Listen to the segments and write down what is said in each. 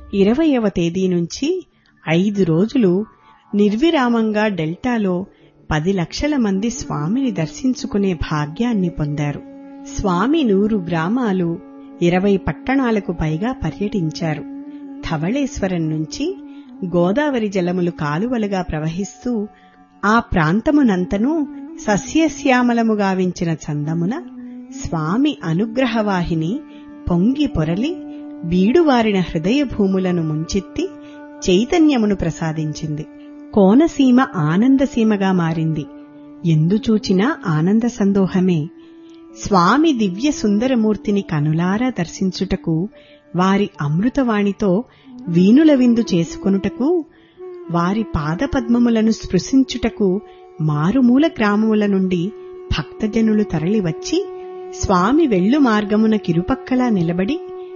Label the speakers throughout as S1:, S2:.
S1: ఇరవయవ తేదీ నుంచి ఐదు రోజులు నిర్విరామంగా డెల్టాలో పది లక్షల మంది స్వామిని దర్శించుకునే భాగ్యాన్ని పొందారు స్వామి నూరు గ్రామాలు ఇరవై పట్టణాలకు పైగా పర్యటించారు ధవళేశ్వరం నుంచి గోదావరి జలములు కాలువలుగా ప్రవహిస్తూ ఆ ప్రాంతమునంతనూ సస్యశ్యామలము గావించిన చందమున స్వామి అనుగ్రహవాహిని పొంగి పొరలి బీడువారిన హృదయ భూములను ముంచెత్తి చైతన్యమును ప్రసాదించింది కోనసీమ ఆనందసీమగా మారింది ఎందుచూచినా ఆనంద సందోహమే స్వామి దివ్య సుందరమూర్తిని కనులారా దర్శించుటకు వారి అమృతవాణితో వీనుల విందు చేసుకొనుటకు వారి పాదపద్మములను స్పృశించుటకు మారుమూల గ్రామముల నుండి భక్తజనులు తరలివచ్చి స్వామి వెళ్ళు మార్గమున కిరుపక్కలా నిలబడి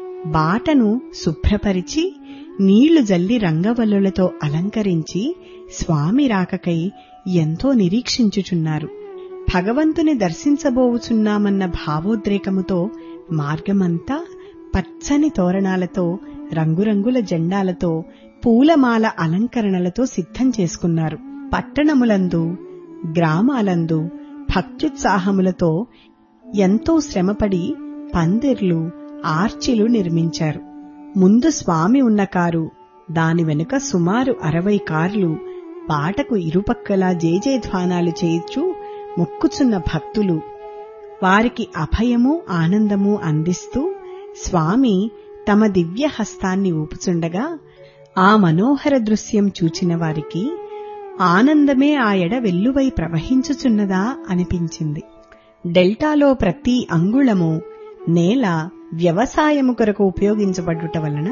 S1: బాటను శుభ్రపరిచి నీళ్లు జల్లి రంగవల్లులతో అలంకరించి స్వామి రాకకై ఎంతో నిరీక్షించుచున్నారు భగవంతుని దర్శించబోవుచున్నామన్న భావోద్రేకముతో మార్గమంతా పచ్చని తోరణాలతో రంగురంగుల జెండాలతో పూలమాల అలంకరణలతో సిద్ధం చేసుకున్నారు పట్టణములందు గ్రామాలందు భక్త్యుత్సాహములతో ఎంతో శ్రమపడి పందిర్లు ఆర్చిలు నిర్మించారు ముందు స్వామి ఉన్న కారు దాని వెనుక సుమారు అరవై కార్లు బాటకు ఇరుపక్కలా జేజేధ్వానాలు చేయిచు మొక్కుచున్న భక్తులు వారికి అభయము ఆనందము అందిస్తూ స్వామి తమ దివ్య హస్తాన్ని ఊపుచుండగా ఆ మనోహర దృశ్యం చూచిన వారికి ఆనందమే ఆ ఎడ వెల్లువై ప్రవహించుచున్నదా అనిపించింది డెల్టాలో ప్రతి అంగుళము నేల వ్యవసాయము కొరకు ఉపయోగించబడుట వలన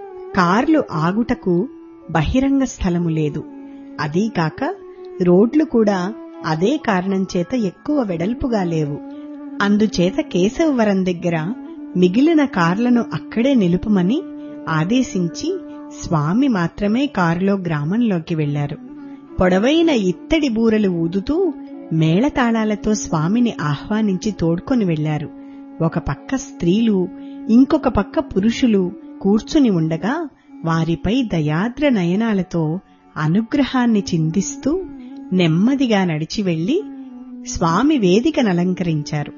S1: కార్లు ఆగుటకు బహిరంగ స్థలము లేదు అదీకాక రోడ్లు కూడా అదే కారణం చేత ఎక్కువ వెడల్పుగా లేవు అందుచేత కేశవవరం దగ్గర మిగిలిన కార్లను అక్కడే నిలుపమని ఆదేశించి స్వామి మాత్రమే కారులో గ్రామంలోకి వెళ్లారు పొడవైన ఇత్తడి బూరలు ఊదుతూ మేళతాళాలతో స్వామిని ఆహ్వానించి తోడ్కొని వెళ్లారు ఒక పక్క స్త్రీలు ఇంకొక పక్క పురుషులు కూర్చుని ఉండగా వారిపై దయాద్ర నయనాలతో అనుగ్రహాన్ని చిందిస్తూ నెమ్మదిగా నడిచి వెళ్లి స్వామి వేదికనలంకరించారు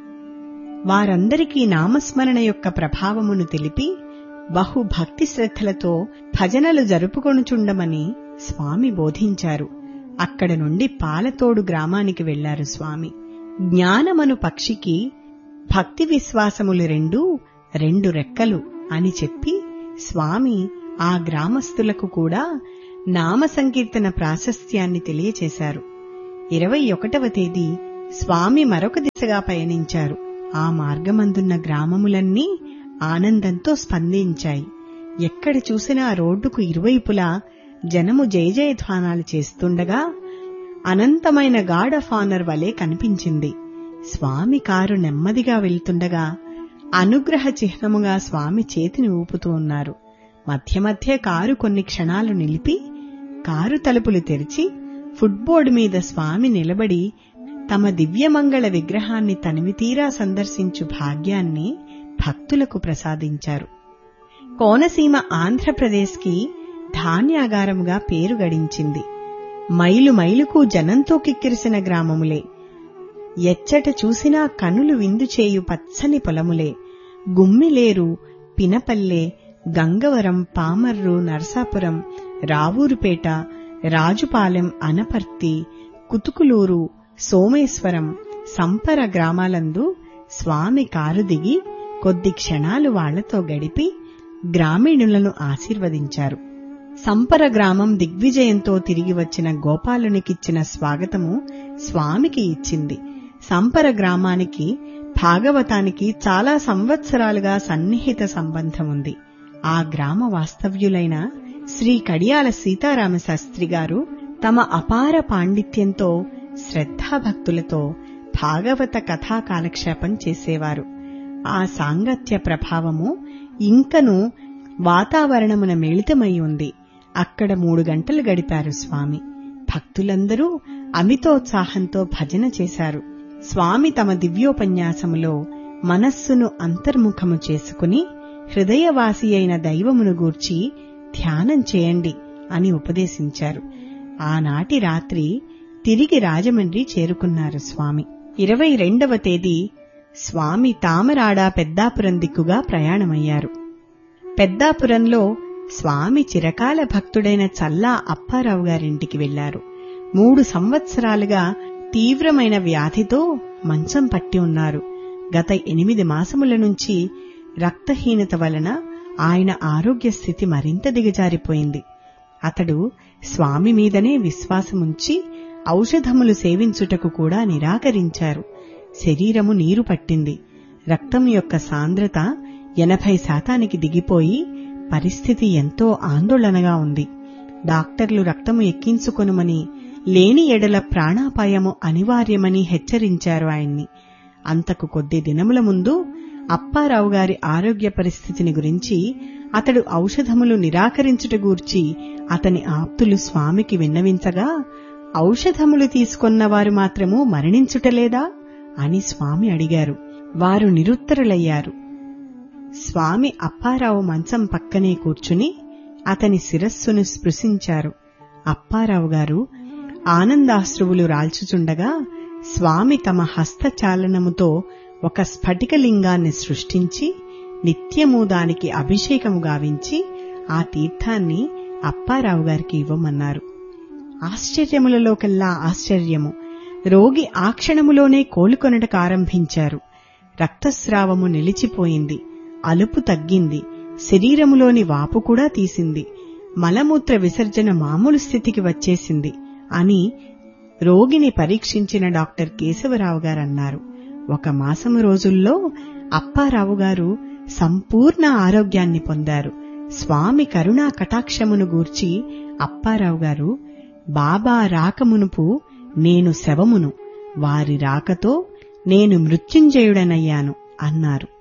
S1: వారందరికీ నామస్మరణ యొక్క ప్రభావమును తెలిపి బహు భక్తి శ్రద్ధలతో భజనలు జరుపుకొనుచుండమని స్వామి బోధించారు అక్కడ నుండి పాలతోడు గ్రామానికి వెళ్లారు స్వామి జ్ఞానమను పక్షికి భక్తి విశ్వాసములు రెండూ రెండు రెక్కలు అని చెప్పి స్వామి ఆ గ్రామస్తులకు కూడా నామ సంకీర్తన ప్రాశస్త్యాన్ని తెలియచేశారు ఇరవై ఒకటవ తేదీ స్వామి మరొక దిశగా పయనించారు ఆ మార్గమందున్న గ్రామములన్నీ ఆనందంతో స్పందించాయి ఎక్కడ చూసినా రోడ్డుకు ఇరువైపులా జనము జయజయధ్వానాలు చేస్తుండగా అనంతమైన గాడ్ ఆఫ్ ఆనర్ వలె కనిపించింది స్వామి కారు నెమ్మదిగా వెళ్తుండగా అనుగ్రహ చిహ్నముగా స్వామి చేతిని ఊపుతూ ఉన్నారు మధ్య మధ్య కారు కొన్ని క్షణాలు నిలిపి కారు తలుపులు తెరిచి ఫుట్బోర్డు మీద స్వామి నిలబడి తమ దివ్యమంగళ విగ్రహాన్ని తనివితీరా సందర్శించు భాగ్యాన్ని భక్తులకు ప్రసాదించారు కోనసీమ ఆంధ్రప్రదేశ్కి ధాన్యాగారముగా పేరు గడించింది మైలు మైలుకు జనంతో కిక్కిరిసిన గ్రామములే ఎచ్చట చూసినా కనులు విందు చేయు పచ్చని పొలములే గుమ్మిలేరు పినపల్లె గంగవరం పామర్రు నరసాపురం రావూరుపేట రాజుపాలెం అనపర్తి కుతుకులూరు సోమేశ్వరం సంపర గ్రామాలందు స్వామి కారు దిగి కొద్ది క్షణాలు వాళ్లతో గడిపి గ్రామీణులను ఆశీర్వదించారు సంపర గ్రామం దిగ్విజయంతో తిరిగి వచ్చిన గోపాలునికిచ్చిన స్వాగతము స్వామికి ఇచ్చింది సంపర గ్రామానికి భాగవతానికి చాలా సంవత్సరాలుగా సన్నిహిత సంబంధం ఉంది ఆ గ్రామ వాస్తవ్యులైన శ్రీ కడియాల సీతారామ శాస్త్రి గారు తమ అపార పాండిత్యంతో శ్రద్ధాభక్తులతో భాగవత కథా కాలక్షేపం చేసేవారు ఆ సాంగత్య ప్రభావము ఇంకను వాతావరణమున మిళితమై ఉంది అక్కడ మూడు గంటలు గడిపారు స్వామి భక్తులందరూ అమితోత్సాహంతో భజన చేశారు స్వామి తమ దివ్యోపన్యాసములో మనస్సును అంతర్ముఖము చేసుకుని హృదయవాసి అయిన దైవమును గూర్చి ధ్యానం చేయండి అని ఉపదేశించారు ఆనాటి రాత్రి తిరిగి రాజమండ్రి చేరుకున్నారు స్వామి ఇరవై రెండవ తేదీ స్వామి తామరాడ పెద్దాపురం దిక్కుగా ప్రయాణమయ్యారు పెద్దాపురంలో స్వామి చిరకాల భక్తుడైన చల్లా అప్పారావు గారింటికి వెళ్లారు మూడు సంవత్సరాలుగా తీవ్రమైన వ్యాధితో మంచం పట్టి ఉన్నారు గత ఎనిమిది మాసముల నుంచి రక్తహీనత వలన ఆయన ఆరోగ్య స్థితి మరింత దిగజారిపోయింది అతడు స్వామి మీదనే విశ్వాసముంచి ఔషధములు సేవించుటకు కూడా నిరాకరించారు శరీరము నీరు పట్టింది రక్తం యొక్క సాంద్రత ఎనభై శాతానికి దిగిపోయి పరిస్థితి ఎంతో ఆందోళనగా ఉంది డాక్టర్లు రక్తము ఎక్కించుకొనుమని లేని ఎడల ప్రాణాపాయము అనివార్యమని హెచ్చరించారు ఆయన్ని అంతకు కొద్ది దినముల ముందు అప్పారావు గారి ఆరోగ్య పరిస్థితిని గురించి అతడు ఔషధములు నిరాకరించుట గూర్చి అతని ఆప్తులు స్వామికి విన్నవించగా ఔషధములు తీసుకొన్నవారు మాత్రము మరణించుటలేదా అని స్వామి అడిగారు వారు నిరుత్తరులయ్యారు స్వామి అప్పారావు మంచం పక్కనే కూర్చుని అతని శిరస్సును స్పృశించారు అప్పారావు గారు ఆనందాశ్రువులు రాల్చుచుండగా స్వామి తమ హస్తచాలనముతో ఒక స్ఫటికలింగాన్ని సృష్టించి నిత్యము దానికి అభిషేకము గావించి ఆ తీర్థాన్ని అప్పారావు గారికి ఇవ్వమన్నారు ఆశ్చర్యములలోకెల్లా ఆశ్చర్యము రోగి ఆ క్షణములోనే కోలుకొనటకు ఆరంభించారు రక్తస్రావము నిలిచిపోయింది అలుపు తగ్గింది శరీరములోని వాపు కూడా తీసింది మలమూత్ర విసర్జన మామూలు స్థితికి వచ్చేసింది అని రోగిని పరీక్షించిన డాక్టర్ కేశవరావు గారు అన్నారు ఒక మాసము రోజుల్లో అప్పారావు గారు సంపూర్ణ ఆరోగ్యాన్ని పొందారు స్వామి కరుణా కటాక్షమును గూర్చి అప్పారావు గారు బాబా రాకమునుపు నేను శవమును వారి రాకతో నేను మృత్యుంజయుడనయ్యాను అన్నారు